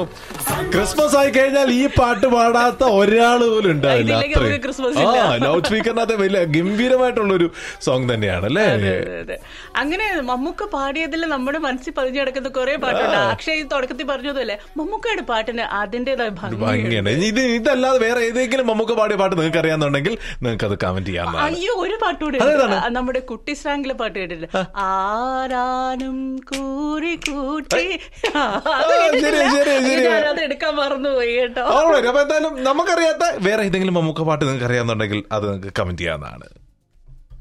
Christmas ആയി കഴിഞ്ഞാൽ ഈ പാട്ട് പാടാത്ത ഒരാൾ പോലും ഉണ്ടാവില്ല ഇതില്ലെങ്കിൽ നമുക്ക് അത്രയും ക്രിസ്മസ് ആ ഇല്ല. ലൗഡ് സ്പീക്കറിനകത്ത് വലിയ ഗംഭീരമായിട്ടുള്ള ഒരു സോങ് തന്നെയാണ് അല്ലേ അതെ, അതെ. അങ്ങനെ മമ്മൂക്ക പാടിയതിൽ നമ്മുടെ മനസ്സിൽ പതിഞ്ഞു കിടക്കുന്ന കുറെ പാട്ടുണ്ട് അക്ഷയ് ഈ തുടക്കത്തിൽ പറഞ്ഞതല്ലേ മമ്മൂക്കയുടെ പാട്ടിന് അതിന്റേതായ ഭംഗിയുണ്ട് ഭംഗിയാണ് ഇത് ഇതല്ലാതെ വേറെ ഏതെങ്കിലും നമുക്ക് പാടിയ പാട്ട് നിങ്ങൾക്ക് അറിയാന്നുണ്ടെങ്കിൽ നിങ്ങൾക്ക് അത് കമന്റ് ചെയ്യാവുന്നതാണ് അയ്യോ ഒരു പാട്ടുകൂടെ അതേതാണ്? നമ്മുടെ കുട്ടി സ്ലാങ്ങിലെ പാട്ട് കേട്ടിട്ടില്ല ആരാനും കൂറി കൂട്ടി ആ, അത് ആ, കേട്ടിട്ടില്ല? ശരി, ശരി, ശരി. ഞാൻ അത് എടുക്കാൻ മറന്നുപോയി കേട്ടോ Alright, അപ്പൊ എന്തായാലും നമുക്കറിയാത്ത വേറെ ഏതെങ്കിലും നമുക്ക് പാട്ട് നിങ്ങൾക്ക് അറിയാന്നുണ്ടെങ്കിൽ അത് നിങ്ങൾക്ക് കമന്റ് ചെയ്യാവുന്നതാണ്